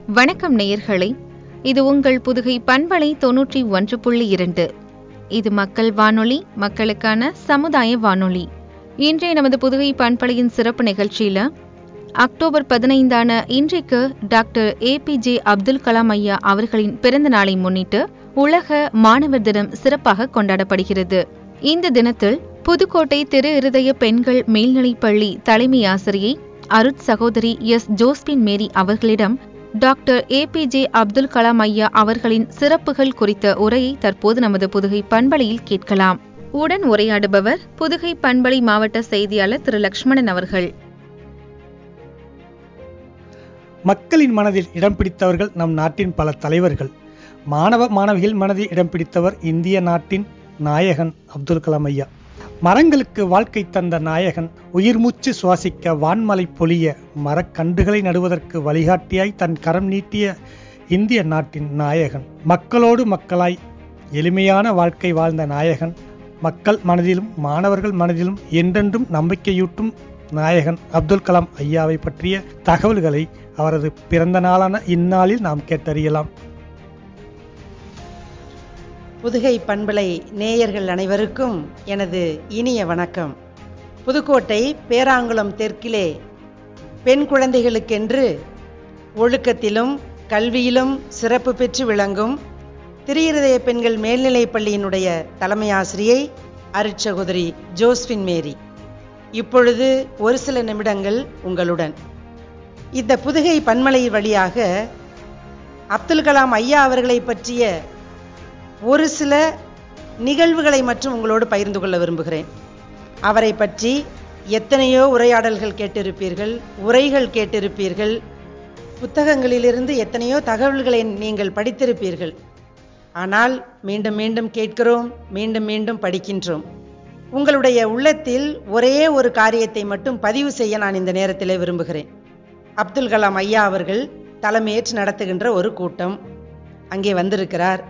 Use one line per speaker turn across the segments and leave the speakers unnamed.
வணக்கம் நேயர்களே இது உங்கள் புதுகை பண்பலை தொன்னூற்றி ஒன்று புள்ளி இரண்டு இது மக்கள் வானொலி மக்களுக்கான சமுதாய வானொலி இன்றைய நமது புதுகை பண்பலையின் சிறப்பு நிகழ்ச்சியில அக்டோபர் பதினைந்தான இன்றைக்கு doctor A P J Abdul Kalam ஐயா அவர்களின் பிறந்த நாளை முன்னிட்டு உலக மாணவர் தினம் சிறப்பாக கொண்டாடப்படுகிறது இந்த தினத்தில் புதுக்கோட்டை திரு இருதய பெண்கள் மேல்நிலைப்பள்ளி தலைமை ஆசிரியை அருட் சகோதரி எஸ் ஜோஸ்பின் மேரி அவர்களிடம் doctor A P J Abdul Kalam ஐயா அவர்களின் சிறப்புகள் குறித்த உரையை தற்போது நமது புதுகை பண்பலையில் கேட்கலாம் உடன் உரையாடுபவர் புதுகை பண்பலை மாவட்ட செய்தியாளர் திரு லக்ஷ்மணன் அவர்கள்
மக்களின் மனதில் இடம் பிடித்தவர்கள் நம் நாட்டின் பல தலைவர்கள் மாணவ மாணவிகள் மனதில் இடம் பிடித்தவர் இந்திய நாட்டின் நாயகன் அப்துல் கலாம் ஐயா மரங்களுக்கு வாழ்க்கை தந்த நாயகன் உயிர் மூச்சு சுவாசிக்க வான்மலை பொழிய மரக்கன்றுகளை நடுவதற்கு வழிகாட்டியாய் தன் கரம் நீட்டிய இந்திய நாட்டின் நாயகன் மக்களோடு மக்களாய் எளிமையான வாழ்க்கை வாழ்ந்த நாயகன் மக்கள் மனதிலும் மாணவர்கள் மனதிலும் என்றென்றும் நம்பிக்கையூட்டும் நாயகன் அப்துல் கலாம் ஐயாவை பற்றிய தகவல்களை அவரது பிறந்த நாளான இந்நாளில் நாம் கேட்டறியலாம்
புதுகை பண்பலை நேயர்கள் அனைவருக்கும் எனது இனிய வணக்கம் புதுக்கோட்டை பேராங்குளம் தெற்கிலே பெண் குழந்தைகளுக்கென்று ஒழுக்கத்திலும் கல்வியிலும் சிறப்பு பெற்று விளங்கும் திரியிருதய பெண்கள் மேல்நிலைப் பள்ளியினுடைய தலைமை ஆசிரியை அருட்சகோதரி ஜோஸ்பின் மேரி இப்பொழுது ஒரு சில நிமிடங்கள் உங்களுடன் இந்த புதுகை பன்மலை வழியாக அப்துல் கலாம் ஐயா அவர்களை பற்றிய ஒரு சில நிகழ்வுகளை மற்றும் உங்களோடு பகிர்ந்து கொள்ள விரும்புகிறேன் அவரை பற்றி எத்தனையோ உரையாடல்கள் கேட்டிருப்பீர்கள் உரைகள் கேட்டிருப்பீர்கள் புத்தகங்களிலிருந்து எத்தனையோ தகவல்களை நீங்கள் படித்திருப்பீர்கள் ஆனால் மீண்டும் மீண்டும் கேட்கிறோம் மீண்டும் மீண்டும் படிக்கின்றோம் உங்களுடைய உள்ளத்தில் ஒரே ஒரு காரியத்தை மட்டும் பதிவு செய்ய நான் இந்த நேரத்திலே விரும்புகிறேன் அப்துல் கலாம் ஐயா அவர்கள் தலைமையேற்று நடத்துகின்ற ஒரு கூட்டம் அங்கே வந்திருக்கிறார்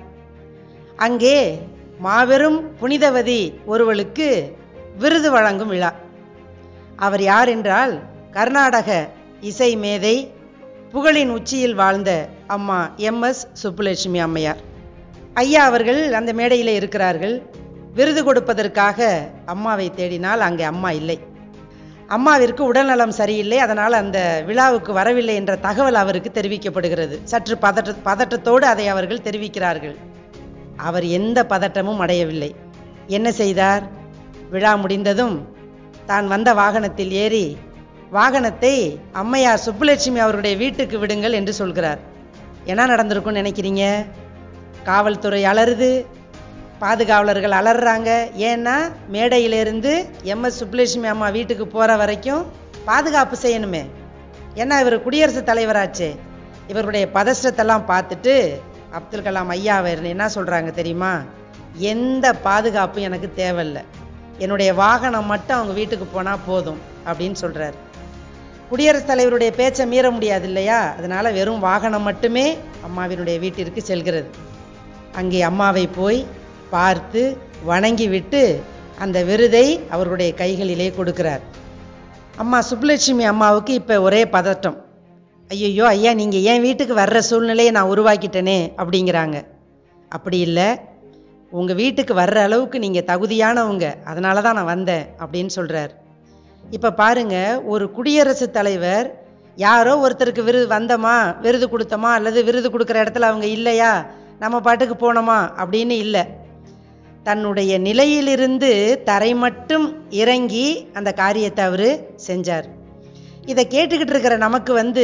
அங்கே மாபெரும் புனிதவதி ஒருவளுக்கு விருது வழங்கும் விழா அவர் யார் என்றால் கர்நாடக இசை மேதை புகழின் உச்சியில் வாழ்ந்த அம்மா எம் எஸ் சுப்புலட்சுமி அம்மையார் ஐயா அவர்கள் அந்த மேடையில் இருக்கிறார்கள் விருது கொடுப்பதற்காக அம்மாவை தேடினால் அங்கே அம்மா இல்லை அம்மாவிற்கு உடல்நலம் சரியில்லை அதனால் அந்த விழாவுக்கு வரவில்லை என்ற தகவல் அவருக்கு தெரிவிக்கப்படுகிறது சற்று பதற்ற பதற்றத்தோடு அதை அவர்கள் தெரிவிக்கிறார்கள் அவர் எந்த பதட்டமும் அடையவில்லை என்ன செய்தார் விழா முடிந்ததும் தான் வந்த வாகனத்தில் ஏறி வாகனத்தை அம்மையார் சுப்புலட்சுமி அவருடைய வீட்டுக்கு விடுங்கள் என்று சொல்கிறார் என்ன நடந்திருக்கும்னு நினைக்கிறீங்க காவல்துறை அலறுது பாதுகாவலர்கள் அலறாங்க ஏன்னா மேடையிலிருந்து எம் எஸ் சுப்புலட்சுமி அம்மா வீட்டுக்கு போகிற வரைக்கும் பாதுகாப்பு செய்யணுமே ஏன்னா இவர் குடியரசுத் தலைவராச்சே இவருடைய பதஷ்டத்தெல்லாம் பார்த்துட்டு அப்துல் கலாம் ஐயா அவர் என்ன சொல்கிறாங்க தெரியுமா எந்த பாதுகாப்பும் எனக்கு தேவையில்லை என்னுடைய வாகனம் மட்டும் அவங்க வீட்டுக்கு போனால் போதும் அப்படின்னு சொல்கிறார் குடியரசுத் தலைவருடைய பேச்சை மீற முடியாது இல்லையா அதனால் வெறும் வாகனம் மட்டுமே அம்மாவினுடைய வீட்டிற்கு செல்கிறது அங்கே அம்மாவை போய் பார்த்து வணங்கி விட்டு அந்த விருதை அவருடைய கைகளிலே கொடுக்கிறார் அம்மா சுப்புலட்சுமி அம்மாவுக்கு இப்போ ஒரே பதட்டம் ஐயோ ஐயா நீங்கள் ஏன் வீட்டுக்கு வர்ற சூழ்நிலையை நான் உருவாக்கிட்டேனே அப்படிங்கிறாங்க அப்படி இல்லை உங்கள் வீட்டுக்கு வர்ற அளவுக்கு நீங்கள் தகுதியானவங்க அதனால தான் நான் வந்தேன் அப்படின்னு சொல்கிறார் இப்போ பாருங்க ஒரு குடியரசுத் தலைவர் யாரோ ஒருத்தருக்கு விருது வந்தோமா விருது கொடுத்தோமா அல்லது விருது கொடுக்குற இடத்துல அவங்க இல்லையா நம்ம பாட்டுக்கு போனோமா அப்படின்னு இல்லை தன்னுடைய நிலையிலிருந்து தரை மட்டும் இறங்கி அந்த காரியத்தை அவர் செஞ்சார் இதை கேட்டுக்கிட்டு இருக்கிற நமக்கு வந்து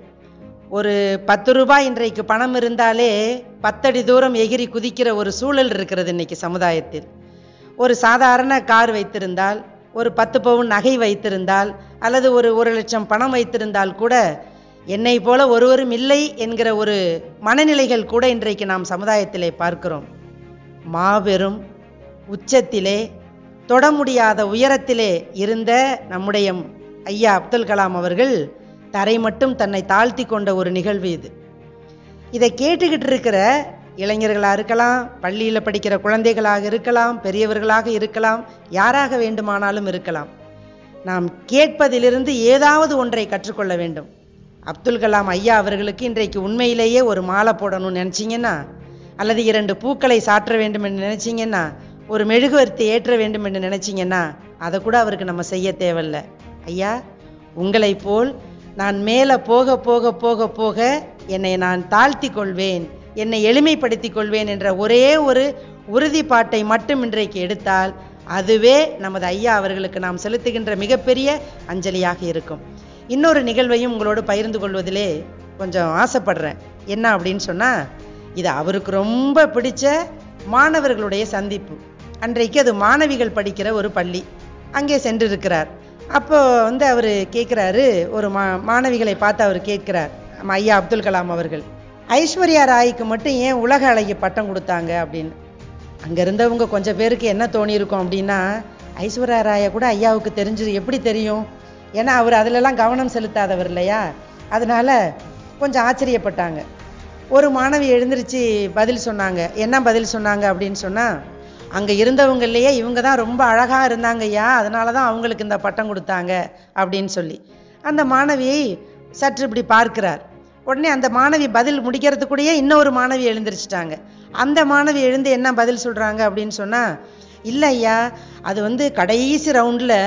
ஒரு பத்து ரூபாய் இன்றைக்கு பணம் இருந்தாலே பத்தடி தூரம் எகிரி குதிக்கிற ஒரு சூழல் இருக்கிறது இன்னைக்கு சமுதாயத்தில் ஒரு சாதாரண கார் வைத்திருந்தால் ஒரு பத்து பவுன் நகை வைத்திருந்தால் அல்லது ஒரு ஒரு லட்சம் பணம் வைத்திருந்தால் கூட என்னை போல ஒருவரும் இல்லை என்கிற ஒரு மனநிலைகள் கூட இன்றைக்கு நாம் சமுதாயத்திலே பார்க்கிறோம் மாபெரும் உச்சத்திலே தொட முடியாத உயரத்திலே இருந்த நம்முடைய ஐயா அப்துல் கலாம் அவர்கள் தரை மட்டும் தன்னை தாழ்த்தி கொண்ட ஒரு நிகழ்வு இது இதை கேட்டுக்கிட்டு இருக்கிற இளைஞர்களாக இருக்கலாம் பள்ளியில் படிக்கிற குழந்தைகளாக இருக்கலாம் பெரியவர்களாக இருக்கலாம் யாராக வேண்டுமானாலும் இருக்கலாம் நாம் கேட்பதிலிருந்து ஏதாவது ஒன்றை கற்றுக்கொள்ள வேண்டும் அப்துல் கலாம் ஐயா அவர்களுக்கு இன்றைக்கு உண்மையிலேயே ஒரு மாலை போடணும்னு நினச்சிங்கன்னா அல்லது இரண்டு பூக்களை சாற்ற வேண்டும் என்று நினைச்சீங்கன்னா ஒரு மெழுகுவர்த்தி ஏற்ற வேண்டும் என்று நினைச்சீங்கன்னா அதை கூட அவருக்கு நம்ம செய்ய தேவையில்ல ஐயா உங்களை போல் நான் மேலே போக போக போக போக என்னை நான் தாழ்த்தி கொள்வேன் என்னை எளிமைப்படுத்திக் கொள்வேன் என்ற ஒரே ஒரு உறுதிப்பாட்டை மட்டும் இன்றைக்கு எடுத்தால் அதுவே நமது ஐயா அவர்களுக்கு நாம் செலுத்துகின்ற மிகப்பெரிய அஞ்சலியாக இருக்கும் இன்னொரு நிகழ்வையும் உங்களோடு பகிர்ந்து கொள்வதிலே கொஞ்சம் ஆசைப்படுறேன் என்ன அப்படின்னு சொன்னா இது அவருக்கு ரொம்ப பிடிச்ச மாணவர்களுடைய சந்திப்பு அன்றைக்கு அது மாணவிகள் படிக்கிற ஒரு பள்ளி அங்கே சென்றிருக்கிறார் அப்போ வந்து அவர் கேட்குறாரு ஒரு மா மாணவிகளை பார்த்து அவர் கேட்குறார் நம்ம ஐயா அப்துல் கலாம் அவர்கள் ஐஸ்வர்யா ராய்க்கு மட்டும் ஏன் உலக அழகி பட்டம் கொடுத்தாங்க அப்படின்னு அங்கே இருந்தவங்க கொஞ்சம் பேருக்கு என்ன தோணியிருக்கும் அப்படின்னா ஐஸ்வர்யா ராயை கூட ஐயாவுக்கு தெரிஞ்சது எப்படி தெரியும் ஏன்னா அவர் அதிலெல்லாம் கவனம் செலுத்தாதவர் இல்லையா அதனால கொஞ்சம் ஆச்சரியப்பட்டாங்க ஒரு மாணவி எழுந்திருச்சு பதில் சொன்னாங்க என்ன பதில் சொன்னாங்க அப்படின்னு சொன்னால் அங்கே இருந்தவங்களையே இவங்க தான் ரொம்ப அழகாக இருந்தாங்க ஐயா அதனால தான் அவங்களுக்கு இந்த பட்டம் கொடுத்தாங்க அப்படின்னு சொல்லி அந்த மாணவியை சற்று இப்படி பார்க்கிறார் உடனே அந்த மாணவி பதில் முடிக்கிறதுக்குள்ளேயே இன்னொரு மாணவி எழுந்திரிச்சிட்டாங்க அந்த மாணவி எழுந்து என்ன பதில் சொல்கிறாங்க அப்படின்னு சொன்னால் இல்லை ஐயா அது வந்து கடைசி ரவுண்டில்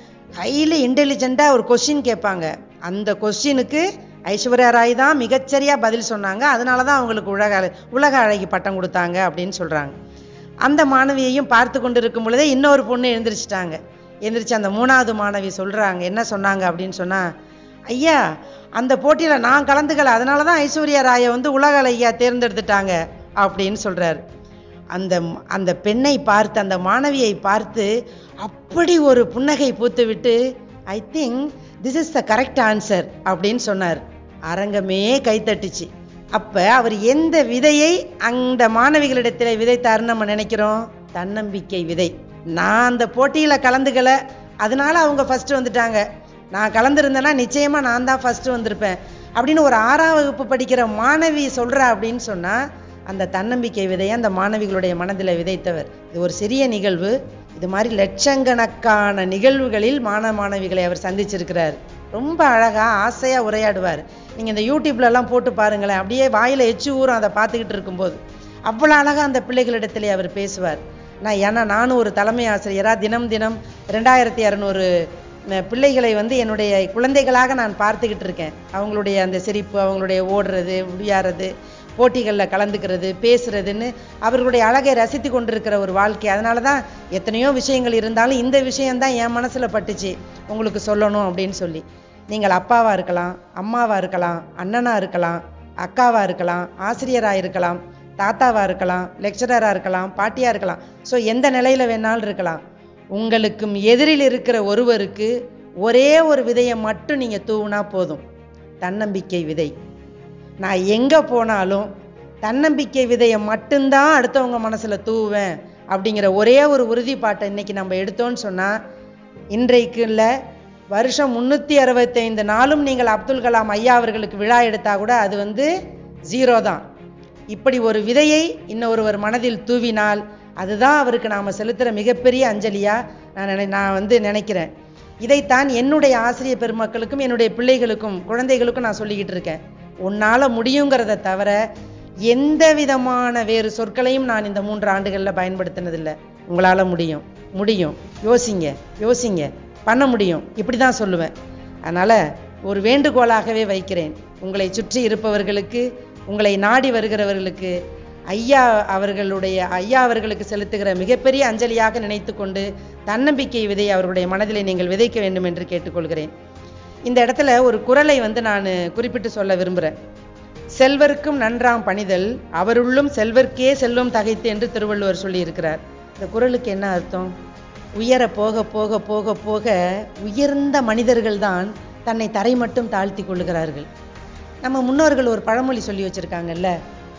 ஹைலி இன்டெலிஜெண்ட்டாக ஒரு கொஸ்டின் கேட்பாங்க அந்த கொஸ்டினுக்கு ஐஸ்வர்யா ராய் தான் மிகச்சரியாக பதில் சொன்னாங்க அதனால தான் அவங்களுக்கு உலக அழ- உலக அழகி பட்டம் கொடுத்தாங்க அப்படின்னு சொல்கிறாங்க அந்த மாணவியையும் பார்த்து கொண்டு இருக்கும் பொழுதே இன்னொரு பொண்ணு எழுந்திரிச்சிட்டாங்க எந்திரிச்சு அந்த மூணாவது மாணவி சொல்கிறாங்க என்ன சொன்னாங்க அப்படின்னு சொன்னால் ஐயா அந்த போட்டியில் நான் கலந்துக்கல அதனால தான் ஐஸ்வர்யா ராயை வந்து உலக அழகியா தேர்ந்தெடுத்துட்டாங்க அப்படின்னு சொல்கிறாரு அந்த அந்த பெண்ணை பார்த்து அந்த மாணவியை பார்த்து அப்படி ஒரு புன்னகை பூத்துவிட்டு I think this is the correct answer அப்படின்னு சொன்னார் அரங்கமே கைத்தட்டுச்சு அப்ப அவர் எந்த விதையை அந்த மாணவிகளிடத்தில் விதைத்தாருன்னு நம்ம நினைக்கிறோம் தன்னம்பிக்கை விதை நான் அந்த போட்டியில கலந்துக்கல அதனால அவங்க ஃபர்ஸ்ட் வந்துட்டாங்க நான் கலந்துருந்தேன்னா நிச்சயமா நான் தான் ஃபர்ஸ்ட் வந்திருப்பேன் அப்படின்னு ஒரு ஆறாம் வகுப்பு படிக்கிற மாணவி சொல்றா அப்படின்னு சொன்னா அந்த தன்னம்பிக்கை விதையை அந்த மாணவிகளுடைய மனதில் விதைத்தவர் இது ஒரு சிறிய நிகழ்வு இது மாதிரி லட்சக்கணக்கான நிகழ்வுகளில் மாணவ மாணவிகளை அவர் சந்திச்சிருக்கிறார் ரொம்ப அழகா ஆசையா உரையாடுவார் நீங்க இந்த யூடியூப்ல எல்லாம் போட்டு பாருங்களேன் அப்படியே வாயில எச்சு ஊறும் அதை பார்த்துக்கிட்டு இருக்கும்போது அவ்வளவு அழகா அந்த பிள்ளைகளிடத்திலே அவர் பேசுவார் நான் ஏன்னா நானும் ஒரு தலைமை ஆசிரியரா தினம் தினம் ரெண்டாயிரத்தி இரநூறு பிள்ளைகளை வந்து என்னுடைய குழந்தைகளாக நான் பார்த்துக்கிட்டு இருக்கேன் அவங்களுடைய அந்த சிரிப்பு அவங்களுடைய ஓடுறது விளையாடுறது போட்டிகளில் கலந்துக்கிறது பேசுறதுன்னு அவர்களுடைய அழகை ரசித்து கொண்டிருக்கிற ஒரு வாழ்க்கை அதனால தான் எத்தனையோ விஷயங்கள் இருந்தாலும் இந்த விஷயம்தான் என் மனசுல பட்டுச்சு உங்களுக்கு சொல்லணும் அப்படின்னு சொல்லி நீங்கள் அப்பாவா இருக்கலாம் அம்மாவா இருக்கலாம் அண்ணனா இருக்கலாம் அக்காவா இருக்கலாம் ஆசிரியரா இருக்கலாம் தாத்தாவா இருக்கலாம் லெக்சரரா இருக்கலாம் பாட்டியா இருக்கலாம் ஸோ எந்த நிலையில வேணாலும் இருக்கலாம் உங்களுக்கும் எதிரில் இருக்கிற ஒருவருக்கு ஒரே ஒரு விதையை மட்டும் நீங்க தூவுனா போதும் தன்னம்பிக்கை விதை நான் எங்க போனாலும் தன்னம்பிக்கை விதையை மட்டும்தான் அடுத்தவங்க மனசுல தூவுவேன் அப்படிங்கிற ஒரே ஒரு உறுதிப்பாட்டை இன்னைக்கு நம்ம எடுத்தோம்னு சொன்னா இன்றைக்கு இல்ல வருஷம் முன்னூத்தி அறுபத்தைந்து நாளும் நீங்கள் அப்துல் கலாம் ஐயா அவர்களுக்கு விழா எடுத்தா கூட அது வந்து ஜீரோ தான் இப்படி ஒரு விதையை இன்னொருவர் மனதில் தூவினால் அதுதான் அவருக்கு நாம செலுத்துற மிகப்பெரிய அஞ்சலியா நான் நினை நான் வந்து நினைக்கிறேன் இதைத்தான் என்னுடைய ஆசிரியர் பெருமக்களுக்கும் என்னுடைய பிள்ளைகளுக்கும் குழந்தைகளுக்கும் நான் சொல்லிக்கிட்டு இருக்கேன் உன்னால முடியுங்கிறத தவிர எந்த விதமான வேறு சொற்களையும் நான் இந்த மூன்று ஆண்டுகள்ல பயன்படுத்தினதில்லை உங்களால முடியும் முடியும் யோசிங்க யோசிங்க பண்ண முடியும் இப்படிதான் சொல்லுவேன் அதனால ஒரு வேண்டுகோளாகவே வைக்கிறேன் உங்களை சுற்றி இருப்பவர்களுக்கு உங்களை நாடி வருகிறவர்களுக்கு ஐயா அவர்களுடைய ஐயா அவர்களுக்கு செலுத்துகிற மிகப்பெரிய அஞ்சலியாக நினைத்துக்கொண்டு தன்னம்பிக்கை விதை அவர்களுடைய மனதிலே நீங்கள் விதைக்க வேண்டும் என்று கேட்டுக்கொள்கிறேன் இந்த இடத்துல ஒரு குறளை வந்து நான் குறிப்பிட்டு சொல்ல விரும்புகிறேன் செல்வர்க்கும் நன்றாம் பணிதல் அவருள்ளும் செல்வர்க்கே செல்வம் தகைத்து என்று திருவள்ளுவர் சொல்லியிருக்கிறார் இந்த குறளுக்கு என்ன அர்த்தம் உயர போக போக போக போக உயர்ந்த மனிதர்கள் தான் தன்னை தரை மட்டும் தாழ்த்தி கொள்ளுகிறார்கள் நம்ம முன்னோர்கள் ஒரு பழமொழி சொல்லி வச்சிருக்காங்கல்ல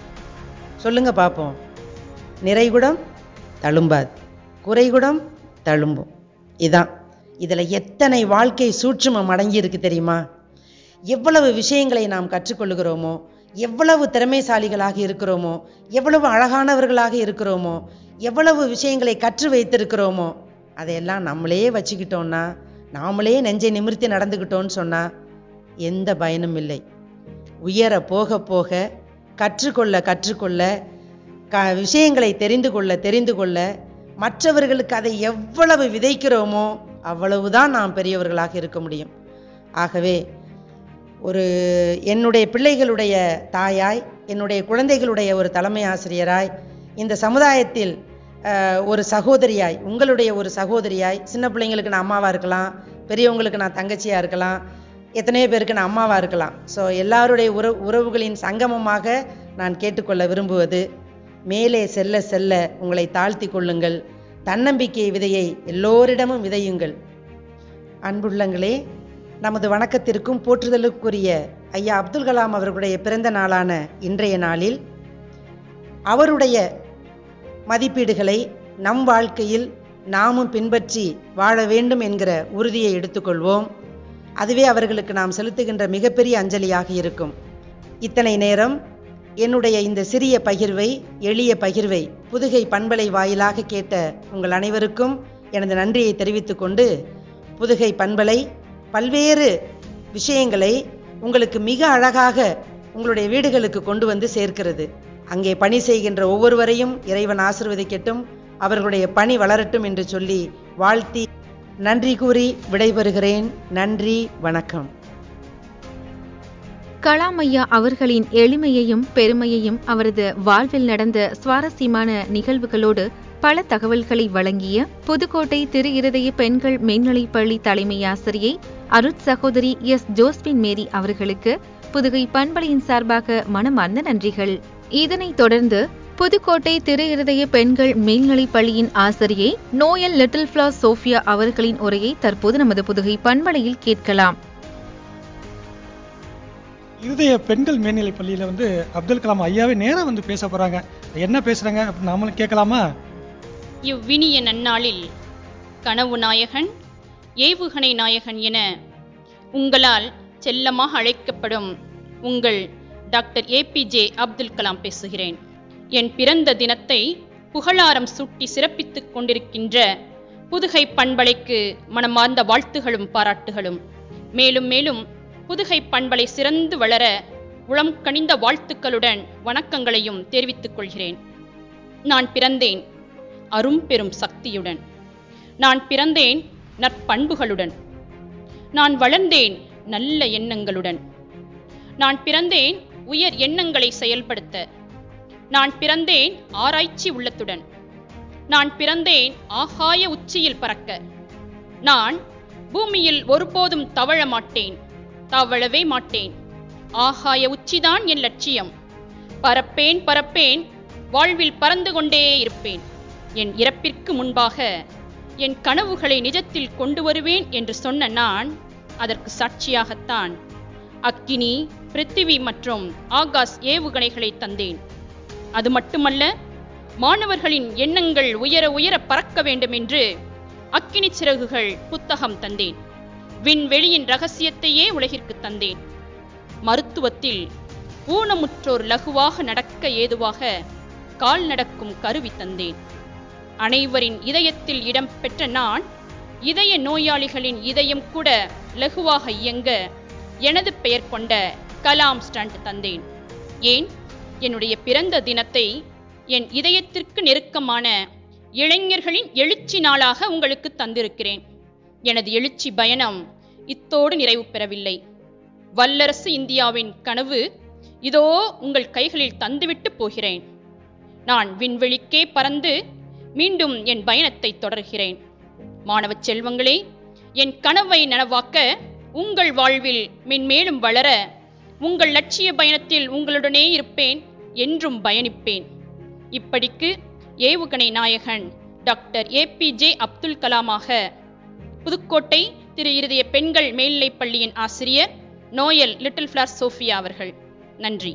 சொல்லுங்க பார்ப்போம் நிறைகுடம் தழும்பாது குறைகுடம் தழும்பும் இதான் இதுல எத்தனை வாழ்க்கை சூட்சுமம் அடங்கி இருக்கு தெரியுமா எவ்வளவு விஷயங்களை நாம் கற்றுக்கொள்ளுகிறோமோ எவ்வளவு திறமைசாலிகளாக இருக்கிறோமோ எவ்வளவு அழகானவர்களாக இருக்கிறோமோ எவ்வளவு விஷயங்களை கற்று வைத்திருக்கிறோமோ அதையெல்லாம் நம்மளே வச்சுக்கிட்டோம்னா நாமளே நெஞ்சை நிமிர்த்தி நடந்துக்கிட்டோம்னு சொன்னா எந்த பயனும் இல்லை உயர போக போக கற்றுக்கொள்ள கற்றுக்கொள்ள க விஷயங்களை தெரிந்து கொள்ள தெரிந்து கொள்ள மற்றவர்களுக்கு அதை எவ்வளவு விதைக்கிறோமோ அவ்வளவுதான் நாம் பெரியவர்களாக இருக்க முடியும் ஆகவே ஒரு என்னுடைய பிள்ளைகளுடைய தாயாய் என்னுடைய குழந்தைகளுடைய ஒரு தலைமை ஆசிரியராய் இந்த சமுதாயத்தில் அஹ், ஒரு சகோதரியாய் உங்களுடைய ஒரு சகோதரியாய் சின்ன பிள்ளைங்களுக்கு நான் அம்மாவாக இருக்கலாம் பெரியவங்களுக்கு நான் தங்கச்சியாக இருக்கலாம் எத்தனையோ பேருக்கு நான் அம்மாவாக இருக்கலாம் ஸோ எல்லாருடைய உறவு உறவுகளின் சங்கமமாக நான் கேட்டுக்கொள்ள விரும்புவது மேலே செல்ல செல்ல உங்களை தாழ்த்தி கொள்ளுங்கள் தன்னம்பிக்கை விதையை எல்லோரிடமும் விதையுங்கள் அன்புள்ளங்களே நமது வணக்கத்திற்கும் போற்றுதலுக்குரிய ஐயா அப்துல் கலாம் அவர்களுடைய பிறந்த நாளான இன்றைய நாளில் அவருடைய மதிப்பீடுகளை நம் வாழ்க்கையில் நாமும் பின்பற்றி வாழ வேண்டும் என்கிற உறுதியை எடுத்துக்கொள்வோம் அதுவே அவர்களுக்கு நாம் செலுத்துகின்ற மிகப்பெரிய அஞ்சலியாக இருக்கும் இத்தனை நேரம் என்னுடைய இந்த சிறிய பகிர்வை எளிய பகிர்வை புதுகை பண்பலை வாயிலாக கேட்ட உங்கள் அனைவருக்கும் எனது நன்றியை தெரிவித்துக் கொண்டு புதுகை பண்பலை பல்வேறு விஷயங்களை உங்களுக்கு மிக அழகாக உங்களுடைய வீடுகளுக்கு கொண்டு வந்து சேர்க்கிறது அங்கே பணி செய்கின்ற ஒவ்வொருவரையும் இறைவன் ஆசிர்வதிக்கட்டும் அவர்களுடைய பணி வளரட்டும் என்று சொல்லி வாழ்த்தி நன்றி கூறி விடைபெறுகிறேன் நன்றி வணக்கம்
கலாம் ஐயா அவர்களின் எளிமையையும் பெருமையையும் அவரது வாழ்வில் நடந்த சுவாரஸ்யமான நிகழ்வுகளோடு பல தகவல்களை வழங்கிய புதுக்கோட்டை திரு இருதய பெண்கள் மேல்நிலைப் பள்ளி தலைமை ஆசிரியை அருட் சகோதரி எஸ் ஜோஸ்பின் மேரி அவர்களுக்கு புதுகை பண்பலையின் சார்பாக மனமார்ந்த நன்றிகள் இதனைத் தொடர்ந்து புதுக்கோட்டை திரு இருதய பெண்கள் மேல்நிலைப் பள்ளியின் ஆசிரியை நோயல் லிட்டில் ஃபிளார் சோஃபியா அவர்களின் உரையை தற்போது நமது புதுகை பண்பலையில் கேட்கலாம்
இருதய பெண்கள் மேல்நிலைப் பள்ளியில் வந்து அப்துல் கலாம் ஐயாவே நேரா வந்து பேச போறாங்க என்ன பேசுறாங்க அப்படின்னு நாமளும் கேட்கலாமா
இவ்வினிய நன்னாளில் கனவு நாயகன் ஏவுகணை நாயகன் என உங்களால் செல்லமாக அழைக்கப்படும் உங்கள் டாக்டர் ஏபிஜே அப்துல் கலாம் பேசுகிறேன் என் பிறந்த தினத்தை புகழாரம் சூட்டி சிறப்பித்துக் கொண்டிருக்கின்ற புதுகை பண்பலைக்கு மனமார்ந்த வாழ்த்துகளும் பாராட்டுகளும் மேலும் மேலும் புதுகை பண்பலை சிறந்து வளர உளம் கனிந்த வாழ்த்துக்களுடன் வணக்கங்களையும் தெரிவித்துக் கொள்கிறேன் நான் பிறந்தேன் அரும்பெரும் சக்தியுடன் நான் பிறந்தேன் நற்பண்புகளுடன் நான் வளர்ந்தேன் நல்ல எண்ணங்களுடன் நான் பிறந்தேன் உயர் எண்ணங்களை செயல்படுத்த நான் பிறந்தேன் ஆராய்ச்சி உள்ளத்துடன் நான் பிறந்தேன் ஆகாய உச்சியில் பறக்க நான் பூமியில் ஒருபோதும் தவழ மாட்டேன் தவழவே மாட்டேன் ஆகாய உச்சிதான் என் லட்சியம் பறப்பேன் பறப்பேன் வாழ்வில் பறந்து கொண்டே இருப்பேன் என் இறப்பிற்கு முன்பாக என் கனவுகளை நிஜத்தில் கொண்டு வருவேன் என்று சொன்ன நான் அதற்கு சாட்சியாகத்தான் அக்கினி பிருத்திவி மற்றும் ஆகாஷ் ஏவுகணைகளை தந்தேன் அது மட்டுமல்ல மாணவர்களின் எண்ணங்கள் உயர உயர பறக்க வேண்டும் என்று அக்கினி சிறகுகள் புத்தகம் தந்தேன் விண்வெளியின் ரகசியத்தையே உலகிற்கு தந்தேன் மருத்துவத்தில் ஊனமுற்றோர் லகுவாக நடக்க ஏதுவாக கால் நடக்கும் கருவி தந்தேன் அனைவரின் இதயத்தில் இடம் பெற்ற நான் இதய நோயாளிகளின் இதயம் கூட லகுவாக இயங்க எனது பெயர் கொண்ட கலாம் ஸ்டண்ட் தந்தேன் ஏன் என்னுடைய பிறந்த தினத்தை என் இதயத்திற்கு நெருக்கமான இளைஞர்களின் எழுச்சி நாளாக உங்களுக்கு தந்திருக்கிறேன் எனது எழுச்சி பயணம் இத்தோடு நிறைவு பெறவில்லை வல்லரசு இந்தியாவின் கனவு இதோ உங்கள் கைகளில் தந்துவிட்டு போகிறேன் நான் விண்வெளிக்கே பறந்து மீண்டும் என் பயணத்தை தொடர்கிறேன் மாணவ செல்வங்களே என் கனவை நனவாக்க உங்கள் வாழ்வில் மென்மேலும் வளர உங்கள் லட்சிய பயணத்தில் உங்களுடனே இருப்பேன் என்றும் பயணிப்பேன் இப்படிக்கு ஏவுகணை நாயகன் டாக்டர் ஏபிஜே அப்துல் கலாமாக புதுக்கோட்டை திரு இருதய பெண்கள் மேல்நிலைப் பள்ளியின் ஆசிரியர் நோயல் லிட்டில் ஃபிளார் சோஃபியா அவர்கள் நன்றி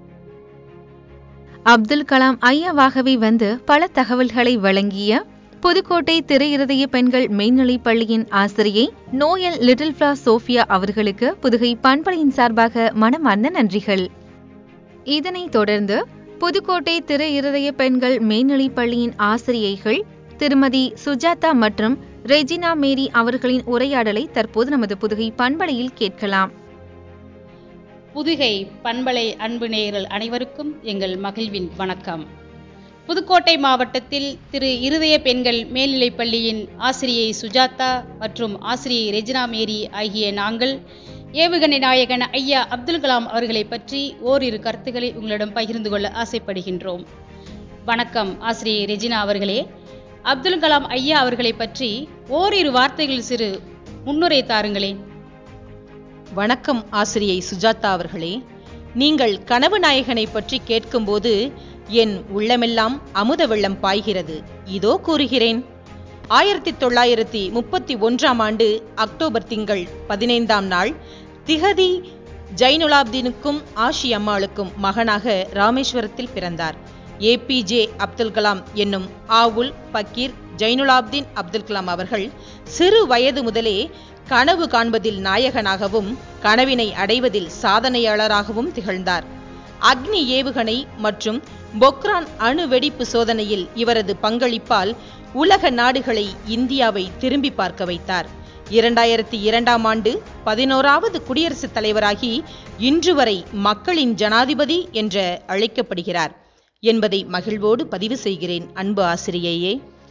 அப்துல் கலாம் ஐயாவாகவே வந்து பல தகவல்களை வழங்கிய புதுக்கோட்டை திரு இருதய பெண்கள் மேல்நிலைப் பள்ளியின் ஆசிரியை நோயல் லிட்டில் ஃபிளார் சோஃபியா அவர்களுக்கு புதுகை பண்பலையின் சார்பாக மனமார்ந்த நன்றிகள் இதனைத் தொடர்ந்து புதுக்கோட்டை திரு இருதய பெண்கள் மேல்நிலைப் பள்ளியின் ஆசிரியைகள் திருமதி சுஜாதா மற்றும் ரெஜினா மேரி அவர்களின் உரையாடலை தற்போது நமது புதுகை பண்பலையில் கேட்கலாம்
புதுகை பண்பலை அன்பு நேயர்கள் அனைவருக்கும் எங்கள் மகிழ்வின் வணக்கம் புதுக்கோட்டை மாவட்டத்தில் திரு இருதய பெண்கள் மேல்நிலைப் பள்ளியின் ஆசிரியை சுஜாதா மற்றும் ஆசிரியை ரெஜினா மேரி ஆகிய நாங்கள் ஏவுகணை நாயகன் ஐயா அப்துல் கலாம் அவர்களை பற்றி ஓரிரு கருத்துக்களை உங்களிடம் பகிர்ந்து கொள்ள ஆசைப்படுகின்றோம் வணக்கம் ஆசிரியை ரெஜினா அவர்களே அப்துல் கலாம் ஐயா அவர்களை பற்றி ஓரிரு வார்த்தைகள் சிறு முன்னுரை தாருங்களேன்
வணக்கம் ஆசிரியை சுஜாதா அவர்களே நீங்கள் கனவு நாயகனை பற்றி கேட்கும்போது என் உள்ளமெல்லாம் அமுத வெள்ளம் பாய்கிறது இதோ கூறுகிறேன் ஆயிரத்தி தொள்ளாயிரத்தி முப்பத்தி ஒன்றாம் ஆண்டு அக்டோபர் திங்கள் பதினைந்தாம் நாள் திகதி ஜைனுலாப்தீனுக்கும் ஆஷி அம்மாளுக்கும் மகனாக ராமேஸ்வரத்தில் பிறந்தார் ஏபிஜே அப்துல் கலாம் என்னும் ஆவுல் பக்கீர் ஜைனுலாப்தீன் அப்துல் கலாம் அவர்கள் சிறு வயது முதலே கனவு காண்பதில் நாயகனாகவும் கனவினை அடைவதில் சாதனையாளராகவும் திகழ்ந்தார் அக்னி ஏவுகணை மற்றும் பொக்ரான் அணு வெடிப்பு சோதனையில் இவரது பங்களிப்பால் உலக நாடுகளை இந்தியாவை திரும்பி பார்க்க வைத்தார் இரண்டாயிரத்தி இரண்டாம் ஆண்டு பதினோராவது குடியரசுத் தலைவராகி இன்று வரை மக்களின் ஜனாதிபதி என்ற அழைக்கப்படுகிறார் என்பதை மகிழ்வோடு பதிவு செய்கிறேன் அன்பு ஆசிரியையே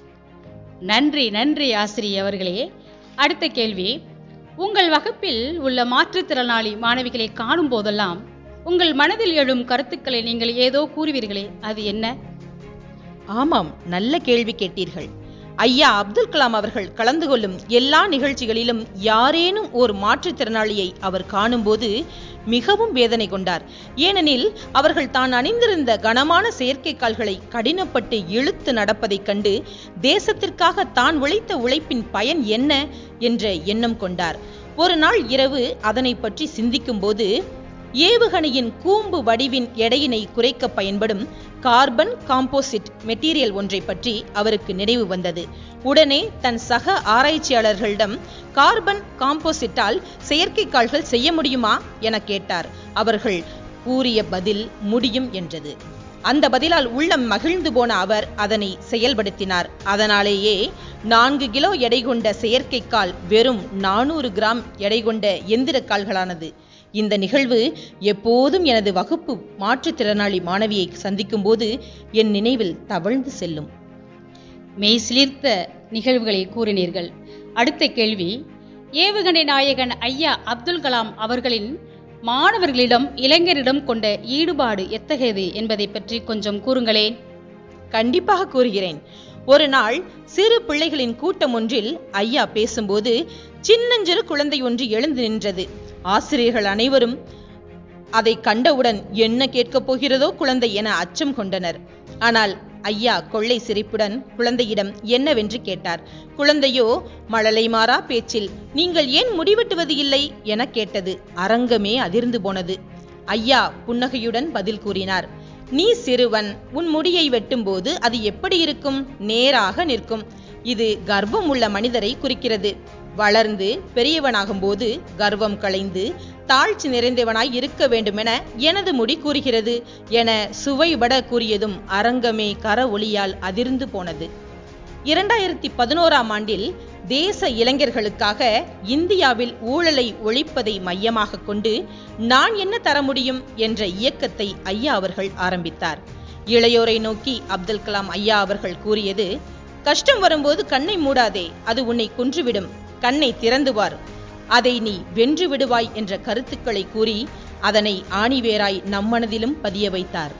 நன்றி நன்றி ஆசிரியை அவர்களே அடுத்த கேள்வி உங்கள் வகுப்பில் உள்ள மாற்றுத்திறனாளி மாணவிகளை காணும் போதெல்லாம் உங்கள் மனதில் எழும் கருத்துக்களை நீங்கள் ஏதோ கூறுவீர்களே அது என்ன
ஆமாம் நல்ல கேள்வி கேட்டீர்கள் ஐயா அப்துல் கலாம் அவர்கள் கலந்து கொள்ளும் எல்லா நிகழ்ச்சிகளிலும் யாரேனும் ஒரு மாற்றுத்திறனாளியை அவர் காணும்போது மிகவும் வேதனை கொண்டார் ஏனெனில் அவர்கள் தான் அணிந்திருந்த கனமான செயற்கைக்கால்களை கடினப்பட்டு இழுத்து நடப்பதைக் கண்டு தேசத்திற்காக தான் உழைத்த உழைப்பின் பயன் என்ன என்ற எண்ணம் கொண்டார் ஒரு நாள் இரவு அதனை பற்றி சிந்திக்கும்போது ஏவுகணையின் கூம்பு வடிவின் எடையினை குறைக்க பயன்படும் கார்பன் காம்போசிட் மெட்டீரியல் ஒன்றை பற்றி அவருக்கு நினைவு வந்தது உடனே தன் சக ஆராய்ச்சியாளர்களிடம் கார்பன் காம்போசிட்டால் செயற்கைக்கால்கள் செய்ய முடியுமா என கேட்டார் அவர்கள் கூறிய பதில் முடியும் என்றது அந்த பதிலால் உள்ளம் மகிழ்ந்து போன அவர் அதனை செயல்படுத்தினார் அதனாலேயே நான்கு கிலோ எடை கொண்ட செயற்கைக்கால் வெறும் நானூறு கிராம் எடை கொண்ட எந்திர கால்களானது இந்த நிகழ்வு எப்போதும் எனது வகுப்பு மாற்றுத்திறனாளி மாணவியை சந்திக்கும் போது என் நினைவில் தவழ்ந்து செல்லும்
மெய் சிலிர்த்த நிகழ்வுகளை கூறினீர்கள் அடுத்த கேள்வி ஏவுகணை நாயகன் ஐயா அப்துல் கலாம் அவர்களின் மாணவர்களிடம் இளைஞரிடம் கொண்ட ஈடுபாடு எத்தகையது என்பதை பற்றி கொஞ்சம் கூறுங்களேன்
கண்டிப்பாக கூறுகிறேன் ஒரு நாள் சிறு பிள்ளைகளின் கூட்டம் ஒன்றில் ஐயா பேசும்போது சின்னஞ்சிறு குழந்தை ஒன்று எழுந்து நின்றது ஆசிரியர்கள் அனைவரும் அதை கண்டவுடன் என்ன கேட்கப் போகிறதோ குழந்தை என அச்சம் கொண்டனர் ஆனால் ஐயா கொள்ளை சிரிப்புடன் குழந்தையிடம் என்னவென்று கேட்டார் குழந்தையோ மழலை மாறா பேச்சில் நீங்கள் ஏன் முடிவெட்டுவது இல்லை என கேட்டது அரங்கமே அதிர்ந்து போனது ஐயா புன்னகையுடன் பதில் கூறினார் நீ சிறுவன் உன் முடியை வெட்டும்போது அது எப்படி இருக்கும் நேராக நிற்கும் இது கர்ப்பம் உள்ள மனிதரை குறிக்கிறது வளர்ந்து பெரியவனாகும் போது கர்வம் களைந்து தாழ்ச்சி நிறைந்தவனாய் இருக்க வேண்டுமென எனது முடி கூறுகிறது என சுவைபட கூறியதும் அரங்கமே கர ஒளியால் அதிர்ந்து போனது இரண்டாயிரத்தி பதினோராம் ஆண்டில் தேச இளைஞர்களுக்காக இந்தியாவில் ஊழலை ஒழிப்பதை மையமாக கொண்டு நான் என்ன தர முடியும் என்ற இயக்கத்தை ஐயா அவர்கள் ஆரம்பித்தார் இளையோரை நோக்கி அப்துல் கலாம் ஐயா அவர்கள் கூறியது கஷ்டம் வரும்போது கண்ணை மூடாதே அது உன்னை கொன்றுவிடும் கண்ணை திறந்துவார் அதை நீ வென்று விடுவாய் என்ற கருத்துக்களை கூறி அதனை ஆணிவேராய் நம்மனதிலும் பதிய வைத்தார்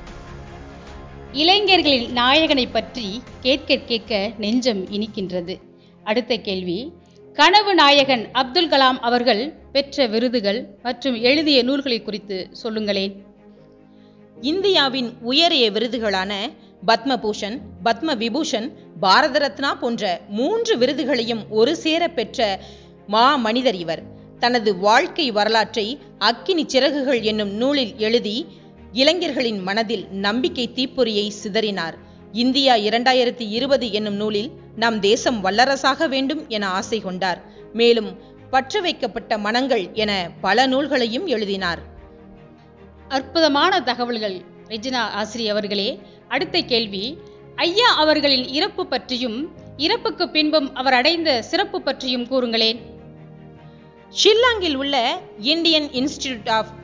இளைஞர்களின் நாயகனை பற்றி கேட்க கேட்க நெஞ்சம் இனிக்கின்றது அடுத்த கேள்வி கனவு நாயகன் அப்துல் கலாம் அவர்கள் பெற்ற விருதுகள் மற்றும் எழுதிய நூல்களை குறித்து சொல்லுங்களேன்
இந்தியாவின் உயரிய விருதுகளான பத்மபூஷன் பத்ம விபூஷன் பாரத ரத்னா போன்ற மூன்று விருதுகளையும் ஒரு சேர பெற்ற மா மனிதர் இவர் தனது வாழ்க்கை வரலாற்றை அக்கினி சிறகுகள் என்னும் நூலில் எழுதி இளைஞர்களின் மனதில் நம்பிக்கை தீப்பொறியை சிதறினார் இந்தியா இரண்டாயிரத்தி இருபது என்னும் நூலில் நம் தேசம் வல்லரசாக வேண்டும் என ஆசை கொண்டார் மேலும் பற்ற வைக்கப்பட்ட மனங்கள் என பல நூல்களையும் எழுதினார்
அற்புதமான தகவல்கள் ரெஜினா ஆசிரி அவர்களே அடுத்த கேள்வி ஐயா அவர்களின் இறப்பு பற்றியும் இறப்புக்கு பின்பும் அவர் அடைந்த சிறப்பு பற்றியும் கூறுங்களேன்
ஷில்லாங்கில் உள்ள இந்தியன் இன்ஸ்டிடியூட் ஆஃப்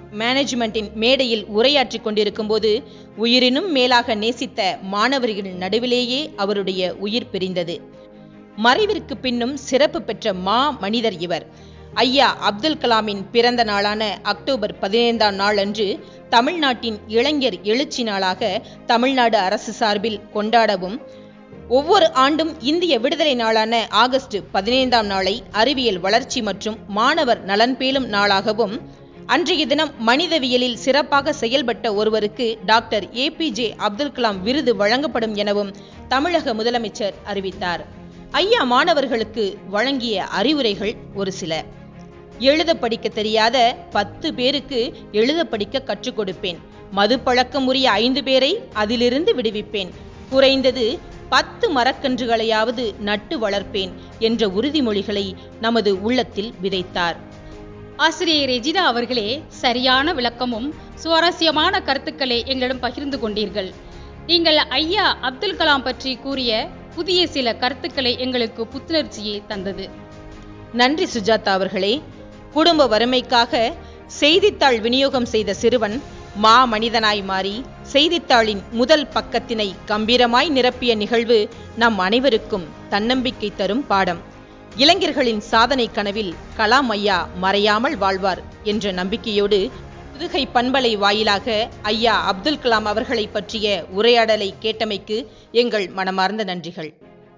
மேனேஜ்மெண்டின் மேடையில் உரையாற்றிக் கொண்டிருக்கும்போது உயிரினும் மேலாக நேசித்த மாணவர்கள் நடுவிலேயே அவருடைய உயிர் பிரிந்தது மறைவிற்கு பின்னும் சிறப்பு பெற்ற மா மனிதர் இவர் ஐயா அப்துல் கலாமின் பிறந்த நாளான அக்டோபர் பதினைந்தாம் நாள் அன்று தமிழ்நாட்டின் இளைஞர் எழுச்சி நாளாக தமிழ்நாடு அரசு சார்பில் கொண்டாடவும் ஒவ்வொரு ஆண்டும் இந்திய விடுதலை நாளான ஆகஸ்ட் பதினைந்தாம் நாளை அறிவியல் வளர்ச்சி மற்றும் மாணவர் நலன் பேலும் நாளாகவும் அன்றைய தினம் மனிதவியலில் சிறப்பாக செயல்பட்ட ஒருவருக்கு டாக்டர் ஏபிஜே அப்துல் கலாம் விருது வழங்கப்படும் எனவும் தமிழக முதலமைச்சர் அறிவித்தார் ஐயா மாணவர்களுக்கு வழங்கிய அறிவுரைகள் ஒரு சில எழுத படிக்க தெரியாத பத்து பேருக்கு எழுத படிக்க கற்றுக் கொடுப்பேன் மது பழக்கம் உரிய ஐந்து பேரை அதிலிருந்து விடுவிப்பேன் குறைந்தது பத்து மரக்கன்றுகளையாவது நட்டு வளர்ப்பேன் என்ற உறுதிமொழிகளை நமது உள்ளத்தில் விதைத்தார்
ஆசிரியை ரெஜினா அவர்களே சரியான விளக்கமும் சுவாரஸ்யமான கருத்துக்களை எங்களிடம் பகிர்ந்து கொண்டீர்கள் நீங்கள் ஐயா அப்துல் கலாம் பற்றி கூறிய புதிய சில கருத்துக்களை எங்களுக்கு புத்துணர்ச்சியை தந்தது
நன்றி சுஜாதா அவர்களே குடும்ப வறுமைக்காக செய்தித்தாள் விநியோகம் செய்த சிறுவன் மா மனிதனாய் மாறி செய்தித்தாளின் முதல் பக்கத்தினை கம்பீரமாய் நிரப்பிய நிகழ்வு நம் அனைவருக்கும் தன்னம்பிக்கை தரும் பாடம் இளைஞர்களின் சாதனை கனவில் கலாம் ஐயா மறையாமல் வாழ்வார் என்ற நம்பிக்கையோடு புதுகை பண்பலை வாயிலாக ஐயா அப்துல் கலாம் அவர்களை பற்றிய உரையாடலை கேட்டமைக்கு எங்கள் மனமார்ந்த நன்றிகள்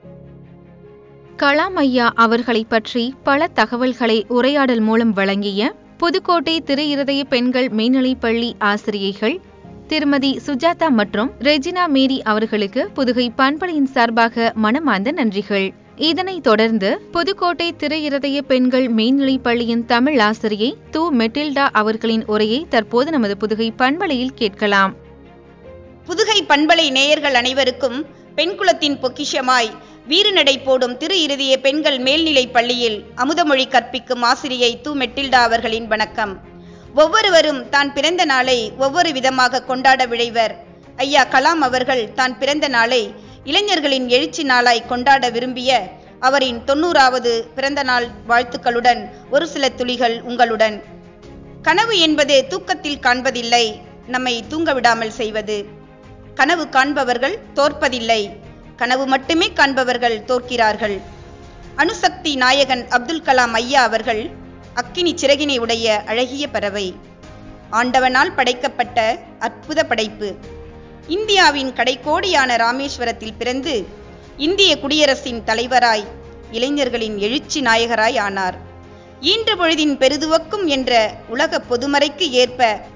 கலாம் ஐயா அவர்களை பற்றி பல தகவல்களை உரையாடல் மூலம் வழங்கிய புதுக்கோட்டை திரு இருதய பெண்கள் மேல்நிலைப்பள்ளி ஆசிரியைகள் திருமதி சுஜாதா மற்றும் ரெஜினா மேரி அவர்களுக்கு புதுகை பண்பலையின் சார்பாக மனமார்ந்த நன்றிகள் இதனைத் தொடர்ந்து புதுக்கோட்டை திரு இருதய பெண்கள் மேல்நிலைப் பள்ளியின் தமிழ் ஆசிரியை து மெட்டில்டா அவர்களின் உரையை தற்போது நமது புதுகை பண்பலையில் கேட்கலாம்
புதுகை பண்பலை நேயர்கள் அனைவருக்கும் பெண் குலத்தின் பொக்கிஷமாய் வீறுநடை போடும் திரு இருதய பெண்கள் மேல்நிலைப் பள்ளியில் அமுதமொழி கற்பிக்கும் ஆசிரியை து மெட்டில்டா அவர்களின் வணக்கம் ஒவ்வொருவரும் தான் பிறந்த நாளை ஒவ்வொரு விதமாக கொண்டாட விழைவர் ஐயா கலாம் அவர்கள் தான் பிறந்த நாளை இளைஞர்களின் எழுச்சி நாளாய் கொண்டாட விரும்பிய அவரின் தொண்ணூறாவது பிறந்த நாள் வாழ்த்துக்களுடன் ஒரு சில துளிகள் உங்களுடன் கனவு என்பது தூக்கத்தில் காண்பதில்லை நம்மை தூங்க விடாமல் செய்வது கனவு காண்பவர்கள் தோற்பதில்லை கனவு மட்டுமே காண்பவர்கள் தோற்கிறார்கள் அணுசக்தி நாயகன் அப்துல் கலாம் ஐயா அவர்கள் அக்கினி சிறகினை உடைய அழகிய பறவை ஆண்டவனால் படைக்கப்பட்ட அற்புத படைப்பு இந்தியாவின் கடைக்கோடியான ராமேஸ்வரத்தில் பிறந்து இந்திய குடியரசின் தலைவராய் இளைஞர்களின் எழுச்சி நாயகராய் ஆனார் ஈன்ற பொழுதின் பெருதுவக்கும் என்ற உலக பொதுமறைக்கு ஏற்ப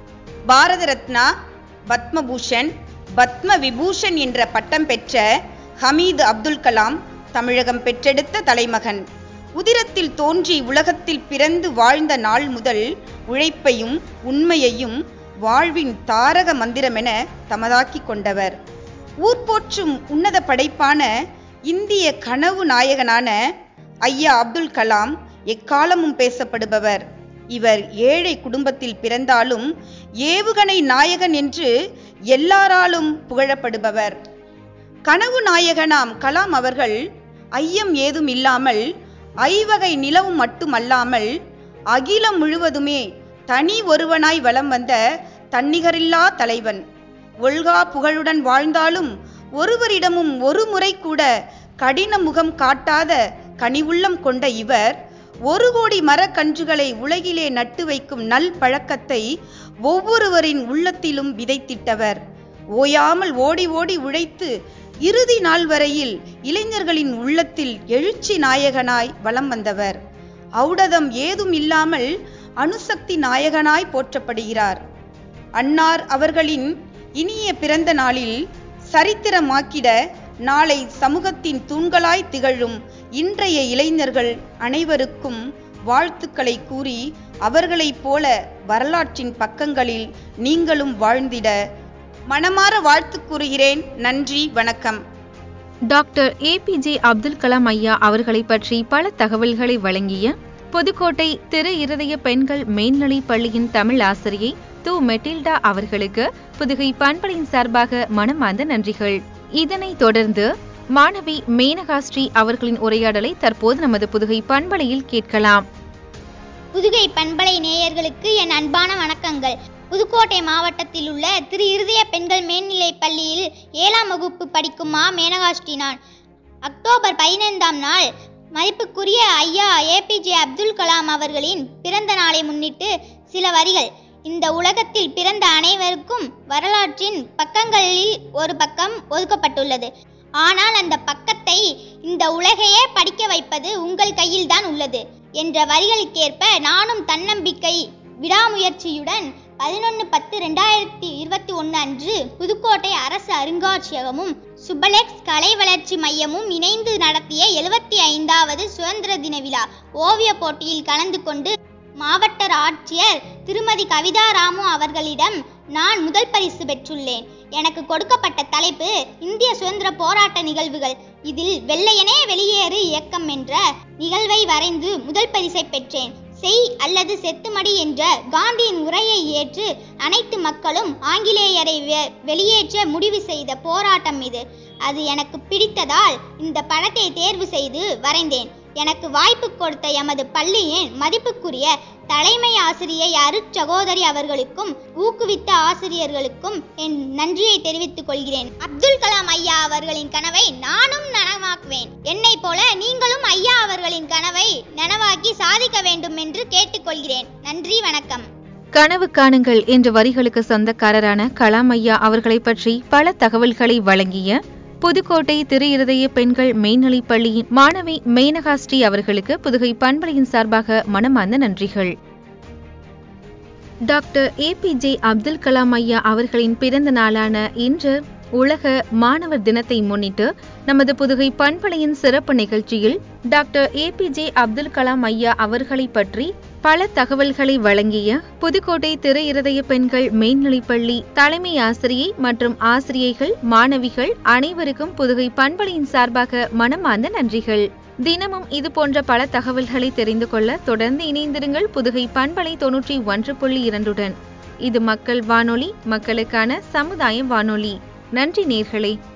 பாரத ரத்னா பத்மபூஷன் பத்ம விபூஷன் என்ற பட்டம் பெற்ற ஹமீது அப்துல் கலாம் தமிழகம் பெற்றெடுத்த தலைமகன் உதிரத்தில் தோன்றி உலகத்தில் பிறந்து வாழ்ந்த நாள் முதல் உழைப்பையும் உண்மையையும் வாழ்வின் தாரக மந்திரமென தமதாக்கிக் கொண்டவர் ஊர் போற்றும் உன்னத படைப்பான இந்திய கனவு நாயகனான ஐயா அப்துல் கலாம் எக்காலமும் பேசப்படுபவர் இவர் ஏழை குடும்பத்தில் பிறந்தாலும் ஏவுகணை நாயகன் என்று எல்லாராலும் புகழப்படுபவர் கனவு நாயகனாம் கலாம் அவர்கள் ஐயம் ஏதும் இல்லாமல் ஐவகை நிலவும் மட்டுமல்லாமல் அகிலம் முழுவதுமே தனி ஒருவனாய் வலம் வந்த தன்னிகரில்லா தலைவன் ஒல்கா புகழுடன் வாழ்ந்தாலும் ஒருவரிடமும் ஒரு முறை கூட கடின முகம் காட்டாத கனிவுள்ளம் கொண்ட இவர் ஒரு கோடி மரக்கன்றுகளை உலகிலே நட்டு வைக்கும் நல் பழக்கத்தை ஒவ்வொருவரின் உள்ளத்திலும் விதைத்திட்டவர் ஓயாமல் ஓடி ஓடி உழைத்து இறுதி நாள் வரையில் இளைஞர்களின் உள்ளத்தில் எழுச்சி நாயகனாய் வலம் வந்தவர் ஔடதம் ஏதும் இல்லாமல் அணுசக்தி நாயகனாய் போற்றப்படுகிறார் அன்னார் அவர்களின் இனிய பிறந்த நாளில் சரித்திரமாக்கிட நாளை சமூகத்தின் தூண்களாய் திகழும் இன்றைய இளைஞர்கள் அனைவருக்கும் வாழ்த்துக்களை கூறி அவர்களைப் போல வரலாற்றின் பக்கங்களில் நீங்களும் வாழ்ந்திட மனமாற வாழ்த்து கூறுகிறேன் நன்றி வணக்கம்
டாக்டர் ஏபிஜே அப்துல் கலாம் ஐயா அவர்களை பற்றி பல தகவல்களை வழங்கிய புதுக்கோட்டை திரு இருதய பெண்கள் மேல்நிலைப் பள்ளியின் தமிழ் ஆசிரியை து மெட்டில்டா அவர்களுக்கு புதுகை பண்பலையின் சார்பாக மனமார்ந்த நன்றிகள் இதனைத் தொடர்ந்து மாணவி மேனகா ஸ்ரீ அவர்களின் உரையாடலை தற்போது நமது புதுகை பண்பலையில் கேட்கலாம்
புதுகை பண்பலை நேயர்களுக்கு என் அன்பான வணக்கங்கள் புதுக்கோட்டை மாவட்டத்தில் உள்ள திரு இருதய பெண்கள் மேல்நிலைப் பள்ளியில் ஏழாம் வகுப்பு படிக்கும் மா மேனகாஸ்ரீ நான் அக்டோபர் பதினைந்தாம் நாள் மதிப்புக்குரிய ஐயா ஏபிஜே அப்துல் கலாம் அவர்களின் பிறந்த நாளை முன்னிட்டு சில வரிகள் இந்த உலகத்தில் பிறந்த அனைவருக்கும் வரலாற்றின் பக்கங்களில் ஒரு பக்கம் ஒதுக்கப்பட்டுள்ளது ஆனால் அந்த பக்கத்தை இந்த உலகையே படிக்க வைப்பது உங்கள் கையில்தான் உள்ளது என்ற வரிகளுக்கேற்ப நானும் தன்னம்பிக்கை விடாமுயற்சியுடன் பதினொன்று பத்து ரெண்டாயிரத்தி இருபத்தி ஒன்று அன்று புதுக்கோட்டை அரசு அருங்காட்சியகமும் சுபலெக்ஸ் கலை வளர்ச்சி மையமும் இணைந்து நடத்திய எழுபத்தி ஐந்தாவது சுதந்திர தின விழா ஓவிய போட்டியில் கலந்து கொண்டு மாவட்ட ஆட்சியர் திருமதி கவிதா ராமு அவர்களிடம் நான் முதல் பரிசு பெற்றுள்ளேன் எனக்கு கொடுக்கப்பட்ட தலைப்பு இந்திய சுதந்திர போராட்ட நிகழ்வுகள் இதில் வெள்ளையனே வெளியேறு இயக்கம் என்ற நிகழ்வை வரைந்து முதல் பரிசை பெற்றேன் செய் அல்லது செத்துமடி என்ற காந்தியின் உரையை ஏற்று அனைத்து மக்களும் ஆங்கிலேயரை வெ- வெளியேற்ற முடிவு செய்த போராட்டம் இது அது எனக்கு பிடித்ததால் இந்த படத்தை தேர்வு செய்து வரைந்தேன் எனக்கு வாய்ப்பு கொடுத்த எமது பள்ளியின் மதிப்புக்குரிய தலைமை ஆசிரியை அருட்சகோதரி அவர்களுக்கும் ஊக்குவித்த ஆசிரியர்களுக்கும் என் நன்றியை தெரிவித்துக் கொள்கிறேன் அப்துல் கலாம் ஐயா அவர்களின் கனவை நானும் நனவாக்குவேன் என்னை போல நீங்களும் ஐயா அவர்களின் கனவை நனவாக்கி சாதிக்க வேண்டும் என்று கேட்டுக்கொள்கிறேன் நன்றி வணக்கம்
கனவு காணுங்கள் என்ற வரிகளுக்கு சொந்தக்காரரான கலாம் ஐயா அவர்களை பற்றி பல தகவல்களை வழங்கிய புதுக்கோட்டை திரு இருதய பெண்கள் மேல்நிலைப் பள்ளியின் மாணவி மேனகாஸ்ரீ அவர்களுக்கு புதுகை பண்பலையின் சார்பாக மனமார்ந்த நன்றிகள் டாக்டர் ஏபிஜே அப்துல் கலாம் ஐயா அவர்களின் பிறந்த நாளான இன்று உலக மாணவர் தினத்தை முன்னிட்டு நமது புதுகை பண்பலையின் சிறப்பு நிகழ்ச்சியில் டாக்டர் ஏபிஜே அப்துல் கலாம் ஐயா அவர்களை பற்றி பல தகவல்களை வழங்கிய புதுக்கோட்டை திரு இருதய பெண்கள் மேல்நிலைப்பள்ளி தலைமை ஆசிரியை மற்றும் ஆசிரியைகள் மாணவிகள் அனைவருக்கும் புதுகை பண்பலையின் சார்பாக மனமார்ந்த நன்றிகள் தினமும் இது போன்ற பல தகவல்களை தெரிந்து கொள்ள தொடர்ந்து இணைந்திருங்கள் புதுகை பண்பலை தொன்னூற்றி ஒன்று புள்ளி இரண்டுடன் இது மக்கள் வானொலி மக்களுக்கான சமுதாய வானொலி நன்றி நேர்களே